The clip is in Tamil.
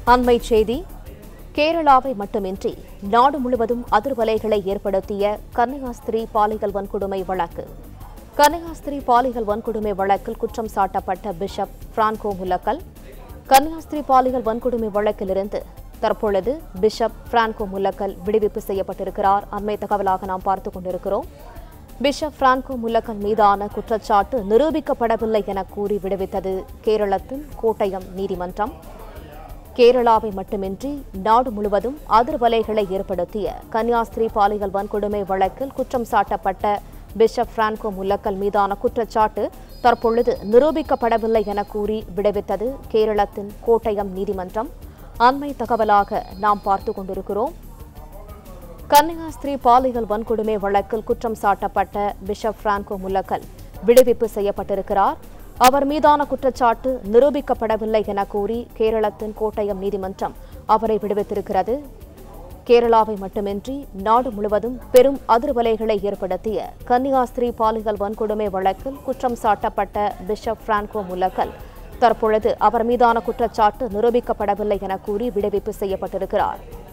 அண்மை செய்தி கேரளாவை மட்டுமின்றி நாடு முழுவதும் அதிர்வலைகளை ஏற்படுத்திய கன்னியாஸ்திரி பாலியல் வன்கொடுமை வழக்கு கன்னியாஸ்திரி பாலியல் வன்கொடுமை வழக்கில் குற்றம் சாட்டப்பட்ட பிஷப் பிரான்கோ முல்லக்கல் கன்னியாஸ்திரி பாலியல் வன்கொடுமை வழக்கிலிருந்து தற்பொழுது பிஷப் பிரான்கோ முல்லக்கல் விடுவிப்பு செய்யப்பட்டிருக்கிறார் அண்மை தகவலாக நாம் பார்த்துக் கொண்டிருக்கிறோம் பிஷப் பிரான்கோ முல்லக்கல் மீதான குற்றச்சாட்டு நிரூபிக்கப்படவில்லை என கூறி விடுவித்தது கேரளத்தின் கோட்டயம் நீதிமன்றம் கேரளாவை மட்டுமின்றி நாடு முழுவதும் அதிர்வலைகளை ஏற்படுத்திய கன்னியாஸ்திரி பாலியல் வன்கொடுமை வழக்கில் குற்றம் சாட்டப்பட்ட பிஷப் பிரான்கோ முல்லக்கல் மீதான குற்றச்சாட்டு தற்பொழுது நிரூபிக்கப்படவில்லை என கூறி விடுவித்தது கேரளத்தின் கோட்டயம் நீதிமன்றம் அண்மை தகவலாக நாம் பார்த்துக் கொண்டிருக்கிறோம் கன்னியாஸ்திரி பாலியல் வன்கொடுமை வழக்கில் குற்றம் சாட்டப்பட்ட பிஷப் பிரான்கோ முல்லக்கல் விடுவிப்பு செய்யப்பட்டிருக்கிறார் அவர் மீதான குற்றச்சாட்டு நிரூபிக்கப்படவில்லை என கூறி கேரளத்தின் கோட்டயம் நீதிமன்றம் அவரை விடுவித்திருக்கிறது கேரளாவை மட்டுமின்றி நாடு முழுவதும் பெரும் அதிர்வலைகளை ஏற்படுத்திய கன்னியாஸ்திரி பாலியல் வன்கொடுமை வழக்கில் குற்றம் சாட்டப்பட்ட பிஷப் பிரான்கோ முல்லக்கல் தற்பொழுது அவர் மீதான குற்றச்சாட்டு நிரூபிக்கப்படவில்லை என கூறி விடுவிப்பு செய்யப்பட்டிருக்கிறார்